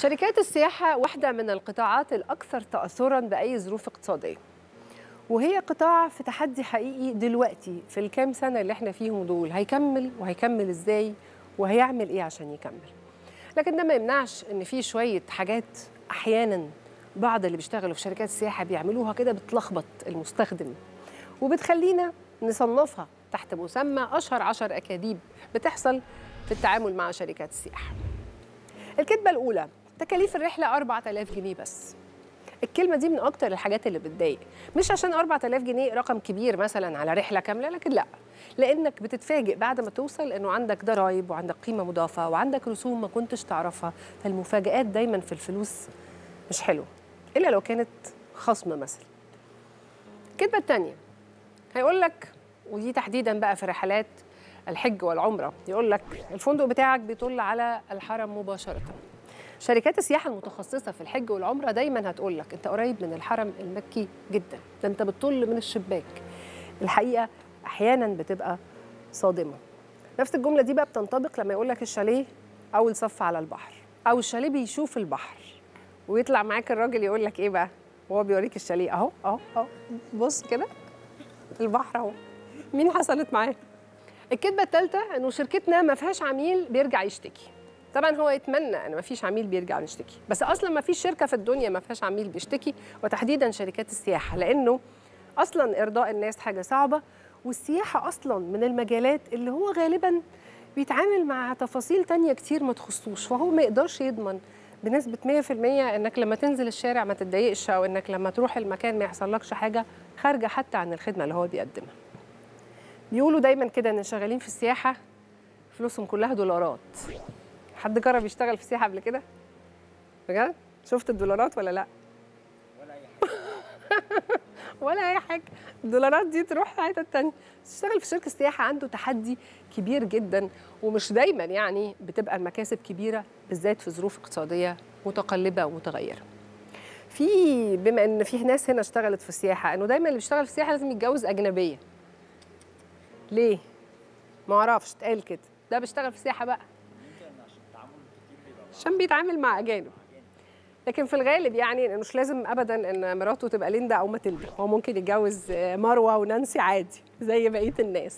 شركات السياحة واحدة من القطاعات الأكثر تأثراً بأي ظروف اقتصادية وهي قطاع في تحدي حقيقي دلوقتي في الكام سنة اللي احنا فيهم دول هيكمل وهيكمل ازاي وهيعمل ايه عشان يكمل لكن ده ما يمنعش ان في شوية حاجات احيانا بعض اللي بيشتغلوا في شركات السياحة بيعملوها كده بتلخبط المستخدم وبتخلينا نصنفها تحت مسمى أشهر عشر أكاذيب بتحصل في التعامل مع شركات السياحة الكذبة الأولى تكاليف الرحلة 4000 جنيه بس الكلمة دي من أكتر الحاجات اللي بتضايق مش عشان 4000 جنيه رقم كبير مثلا على رحلة كاملة لكن لا لأنك بتتفاجئ بعد ما توصل إنه عندك ضرايب وعندك قيمة مضافة وعندك رسوم ما كنتش تعرفها فالمفاجآت دايما في الفلوس مش حلوة إلا لو كانت خصم مثلا الكذبة التانية هيقول لك ودي تحديدا بقى في رحلات الحج والعمرة يقول لك الفندق بتاعك بيطل على الحرم مباشرة شركات السياحة المتخصصة في الحج والعمرة دايما هتقول لك انت قريب من الحرم المكي جدا ده انت بتطل من الشباك الحقيقة احيانا بتبقى صادمة نفس الجملة دي بقى بتنطبق لما يقول لك الشاليه اول صف على البحر او الشاليه بيشوف البحر ويطلع معاك الراجل يقول لك ايه بقى وهو بيوريك الشاليه اهو اهو اهو بص كده البحر اهو مين حصلت معاه الكذبه الثالثه انه شركتنا ما فيهاش عميل بيرجع يشتكي طبعا هو يتمنى ان ما فيش عميل بيرجع يشتكي بس اصلا ما فيش شركه في الدنيا ما فيهاش عميل بيشتكي وتحديدا شركات السياحه لانه اصلا ارضاء الناس حاجه صعبه والسياحه اصلا من المجالات اللي هو غالبا بيتعامل مع تفاصيل تانية كتير ما تخصوش فهو ما يقدرش يضمن بنسبة 100% انك لما تنزل الشارع ما تتضايقش او انك لما تروح المكان ما يحصلكش حاجة خارجة حتى عن الخدمة اللي هو بيقدمها بيقولوا دايما كده ان شغالين في السياحة فلوسهم كلها دولارات حد جرب يشتغل في السياحة قبل كده؟ بجد؟ شفت الدولارات ولا لا؟ ولا اي حاجه الدولارات دي تروح في حته تانية تشتغل في شركه سياحه عنده تحدي كبير جدا ومش دايما يعني بتبقى المكاسب كبيره بالذات في ظروف اقتصاديه متقلبه ومتغيره في بما ان في ناس هنا اشتغلت في السياحه انه دايما اللي بيشتغل في السياحه لازم يتجوز اجنبيه ليه ما اعرفش اتقال كده ده بيشتغل في السياحه بقى عشان بيتعامل مع اجانب لكن في الغالب يعني إنه مش لازم ابدا ان مراته تبقى ليندا او ماتيلدا هو ممكن يتجوز مروه ونانسي عادي زي بقيه الناس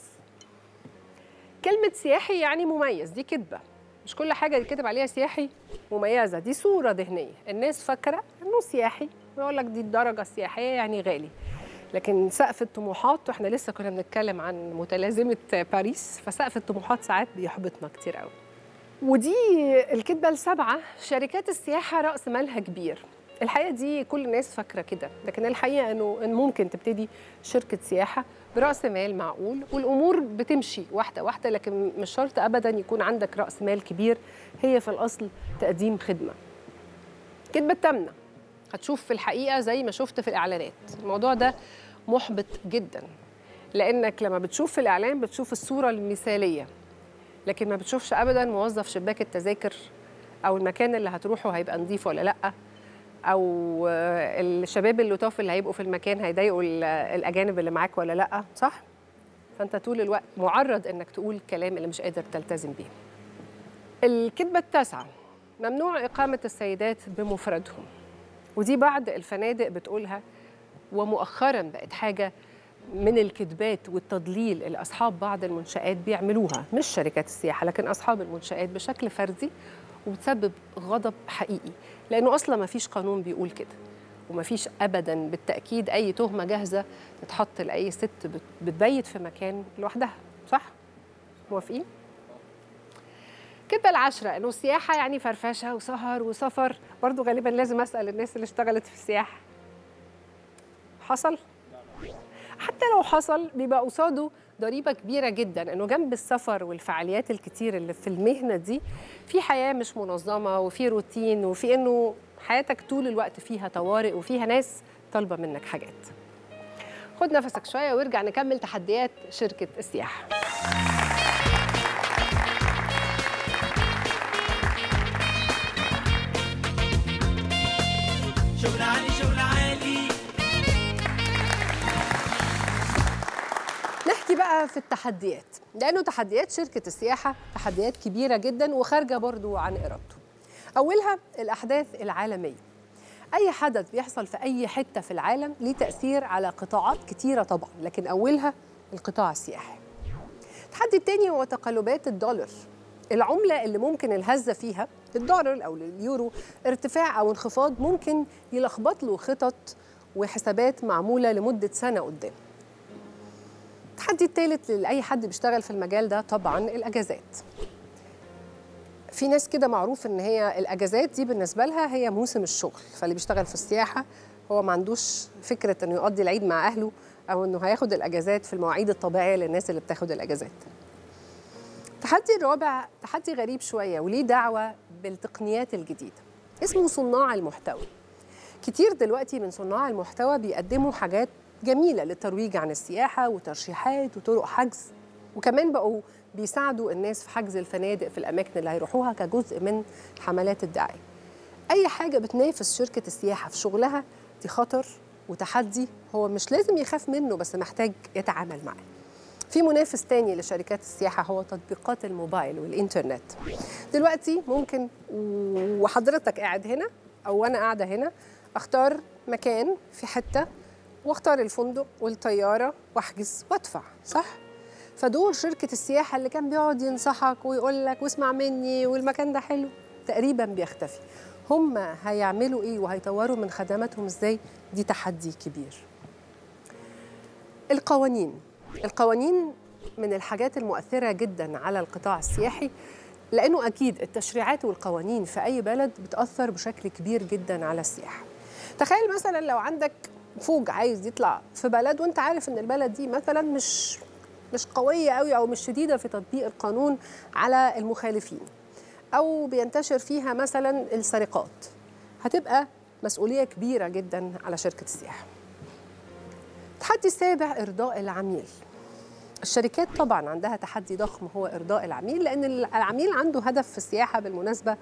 كلمه سياحي يعني مميز دي كذبه مش كل حاجه يتكتب عليها سياحي مميزه دي صوره ذهنيه الناس فاكره انه سياحي يقول لك دي الدرجه السياحيه يعني غالي لكن سقف الطموحات واحنا لسه كنا بنتكلم عن متلازمه باريس فسقف الطموحات ساعات بيحبطنا كتير قوي ودي الكذبه السابعه شركات السياحه راس مالها كبير الحقيقه دي كل الناس فاكره كده لكن الحقيقه انه إن ممكن تبتدي شركه سياحه براس مال معقول والامور بتمشي واحده واحده لكن مش شرط ابدا يكون عندك راس مال كبير هي في الاصل تقديم خدمه كذبه الثامنه هتشوف في الحقيقه زي ما شفت في الاعلانات الموضوع ده محبط جدا لانك لما بتشوف في الاعلان بتشوف الصوره المثاليه لكن ما بتشوفش ابدا موظف شباك التذاكر او المكان اللي هتروحه هيبقى نظيف ولا لا او الشباب اللطاف اللي هيبقوا في المكان هيضايقوا الاجانب اللي معاك ولا لا صح فانت طول الوقت معرض انك تقول كلام اللي مش قادر تلتزم بيه الكذبه التاسعه ممنوع اقامه السيدات بمفردهم ودي بعض الفنادق بتقولها ومؤخرا بقت حاجه من الكذبات والتضليل اللي اصحاب بعض المنشات بيعملوها مش شركات السياحه لكن اصحاب المنشات بشكل فردي وبتسبب غضب حقيقي لانه اصلا ما فيش قانون بيقول كده وما فيش ابدا بالتاكيد اي تهمه جاهزه تتحط لاي ست بتبيت في مكان لوحدها صح موافقين كده العشرة انه السياحة يعني فرفشة وسهر وسفر برضو غالبا لازم اسأل الناس اللي اشتغلت في السياحة حصل؟ حتى لو حصل بيبقى قصاده ضريبه كبيره جدا انه جنب السفر والفعاليات الكتير اللي في المهنه دي في حياه مش منظمه وفي روتين وفي انه حياتك طول الوقت فيها طوارئ وفيها ناس طالبه منك حاجات. خد نفسك شويه وارجع نكمل تحديات شركه السياحه. شغل عالي شغل عالي نحكي بقى في التحديات لانه تحديات شركه السياحه تحديات كبيره جدا وخارجه برضو عن ارادته اولها الاحداث العالميه اي حدث بيحصل في اي حته في العالم ليه تاثير على قطاعات كتيره طبعا لكن اولها القطاع السياحي التحدي التاني هو تقلبات الدولار العملة اللي ممكن الهزة فيها الدولار أو اليورو ارتفاع أو انخفاض ممكن يلخبط له خطط وحسابات معمولة لمدة سنة قدام التحدي الثالث لأي حد بيشتغل في المجال ده طبعا الأجازات في ناس كده معروف ان هي الاجازات دي بالنسبه لها هي موسم الشغل فاللي بيشتغل في السياحه هو ما عندوش فكره انه يقضي العيد مع اهله او انه هياخد الاجازات في المواعيد الطبيعيه للناس اللي بتاخد الاجازات التحدي الرابع تحدي غريب شويه وليه دعوه بالتقنيات الجديده اسمه صناع المحتوى كتير دلوقتي من صناع المحتوى بيقدموا حاجات جميله للترويج عن السياحه وترشيحات وطرق حجز وكمان بقوا بيساعدوا الناس في حجز الفنادق في الاماكن اللي هيروحوها كجزء من حملات الدعايه اي حاجه بتنافس شركه السياحه في شغلها دي خطر وتحدي هو مش لازم يخاف منه بس محتاج يتعامل معاه في منافس تاني لشركات السياحة هو تطبيقات الموبايل والإنترنت دلوقتي ممكن وحضرتك قاعد هنا أو أنا قاعدة هنا أختار مكان في حتة واختار الفندق والطيارة واحجز وادفع صح؟ فدور شركة السياحة اللي كان بيقعد ينصحك ويقول لك واسمع مني والمكان ده حلو تقريبا بيختفي هم هيعملوا ايه وهيطوروا من خدماتهم ازاي دي تحدي كبير القوانين القوانين من الحاجات المؤثرة جدا على القطاع السياحي لأنه أكيد التشريعات والقوانين في أي بلد بتأثر بشكل كبير جدا على السياحة تخيل مثلا لو عندك فوج عايز يطلع في بلد وانت عارف ان البلد دي مثلا مش مش قوية قوي أو مش شديدة في تطبيق القانون على المخالفين أو بينتشر فيها مثلا السرقات هتبقى مسؤولية كبيرة جدا على شركة السياحة التحدي السابع إرضاء العميل الشركات طبعا عندها تحدي ضخم هو إرضاء العميل لأن العميل عنده هدف في السياحة بالمناسبة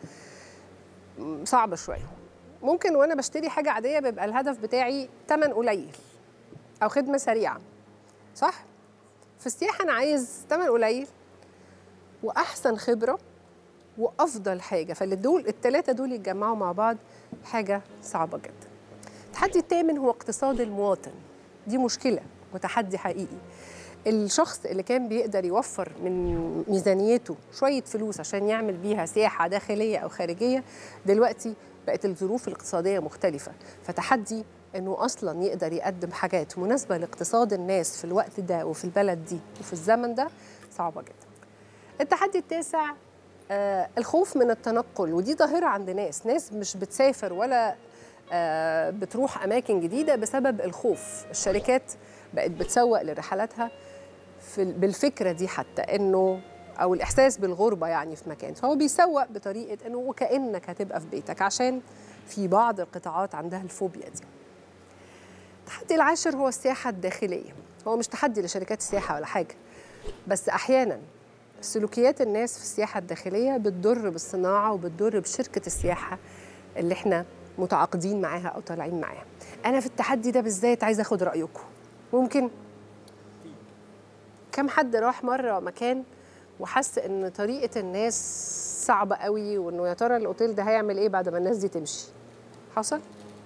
صعب شوية ممكن وأنا بشتري حاجة عادية بيبقى الهدف بتاعي تمن قليل أو خدمة سريعة صح؟ في السياحة أنا عايز تمن قليل وأحسن خبرة وأفضل حاجة فاللي دول التلاتة دول يتجمعوا مع بعض حاجة صعبة جدا التحدي الثامن هو اقتصاد المواطن دي مشكلة وتحدي حقيقي الشخص اللي كان بيقدر يوفر من ميزانيته شوية فلوس عشان يعمل بيها سياحة داخلية أو خارجية دلوقتي بقت الظروف الاقتصادية مختلفة فتحدي انه اصلا يقدر يقدم حاجات مناسبه لاقتصاد الناس في الوقت ده وفي البلد دي وفي الزمن ده صعبه جدا. التحدي التاسع آه الخوف من التنقل ودي ظاهره عند ناس، ناس مش بتسافر ولا آه بتروح اماكن جديده بسبب الخوف، الشركات بقت بتسوق لرحلاتها في بالفكره دي حتى انه او الاحساس بالغربه يعني في مكان، فهو بيسوق بطريقه انه وكانك هتبقى في بيتك عشان في بعض القطاعات عندها الفوبيا دي. التحدي العاشر هو السياحة الداخلية هو مش تحدي لشركات السياحة ولا حاجة بس أحيانا سلوكيات الناس في السياحة الداخلية بتضر بالصناعة وبتضر بشركة السياحة اللي احنا متعاقدين معاها أو طالعين معاها أنا في التحدي ده بالذات عايزة أخد رأيكم ممكن كم حد راح مرة مكان وحس إن طريقة الناس صعبة قوي وإنه يا ترى الأوتيل ده هيعمل إيه بعد ما الناس دي تمشي حصل؟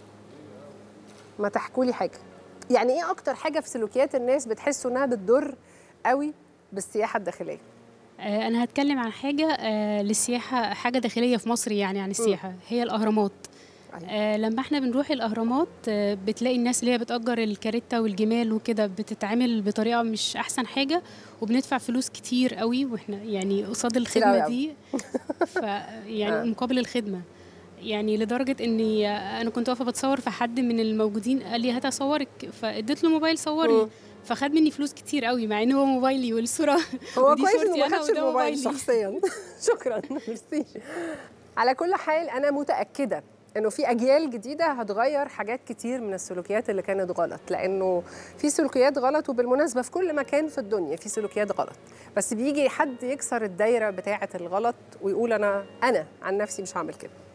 ما تحكوا لي حاجه يعني ايه اكتر حاجه في سلوكيات الناس بتحسوا انها بتضر قوي بالسياحه الداخليه آه، أنا هتكلم عن حاجة آه، للسياحة حاجة داخلية في مصر يعني عن السياحة هي الأهرامات أيوة. آه، لما احنا بنروح الأهرامات آه، بتلاقي الناس اللي هي بتأجر الكاريتا والجمال وكده بتتعامل بطريقة مش أحسن حاجة وبندفع فلوس كتير قوي واحنا يعني قصاد كتير أوي الخدمة أوي. دي ف يعني آه. مقابل الخدمة يعني لدرجة إني آه، أنا كنت واقفة بتصور فحد من الموجودين قال لي هات أصورك فاديت له موبايل صورني مم. فخد مني فلوس كتير قوي مع إن هو موبايلي والصورة هو ودي كويس صورتي انه ما أنا خدش وده الموبايل موبايلي. شخصيا شكرا ميرسي على كل حال انا متاكده انه في اجيال جديده هتغير حاجات كتير من السلوكيات اللي كانت غلط لانه في سلوكيات غلط وبالمناسبه في كل مكان في الدنيا في سلوكيات غلط بس بيجي حد يكسر الدايره بتاعه الغلط ويقول انا انا عن نفسي مش هعمل كده